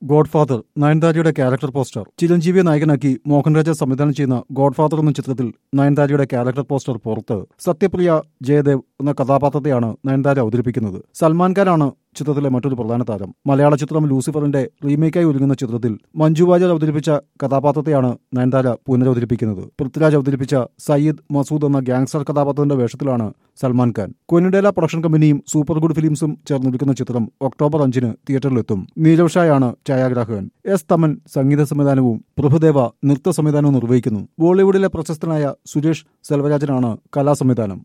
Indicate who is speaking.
Speaker 1: godfather നയൻതാരയുടെ character poster ചിരഞ്ജീവിയെ നായകനാക്കി മോഹൻരാജ സംവിധാനം ചെയ്യുന്ന ഗോഡ്ഫാദർ എന്ന ചിത്രത്തിൽ നയൻതാരയുടെ ക്യാരക്ടർ പോസ്റ്റർ പുറത്ത് സത്യപ്രിയ ജയദേവ് എന്ന കഥാപാത്രത്തെയാണ് നയൻതാര അവതരിപ്പിക്കുന്നത് സൽമാൻ ഖാനാണ് ചിത്രത്തിലെ മറ്റൊരു പ്രധാന താരം മലയാള ചിത്രം ലൂസിഫറിന്റെ റീമേക്കായി ഒരുങ്ങുന്ന ചിത്രത്തിൽ മഞ്ജു വാര്യർ അവതരിപ്പിച്ച കഥാപാത്രത്തെയാണ് നയൻതാര പുനരവതരിപ്പിക്കുന്നത് പൃഥ്വിരാജ് അവതരിപ്പിച്ച സയ്യിദ് മസൂദ് എന്ന ഗ്യാങ്സ്റ്റർ കഥാപാത്രത്തിന്റെ വേഷത്തിലാണ് സൽമാൻ ഖാൻ കൊനിഡേല പ്രൊഡക്ഷൻ കമ്പനിയും സൂപ്പർ ഗുഡ് ഫിലിംസും ചേർന്നൊരുക്കുന്ന ചിത്രം ഒക്ടോബർ അഞ്ചിന് തിയേറ്ററിലെത്തും നീരവ് ഷായാണ് ഛായാഗ്രാഹകൻ എസ് തമൻ സംഗീത സംവിധാനവും പ്രഭുദേവ നൃത്ത സംവിധാനവും നിർവഹിക്കുന്നു ബോളിവുഡിലെ പ്രശസ്തനായ സുരേഷ് സെൽവരാജനാണ് കലാസംവിധാനം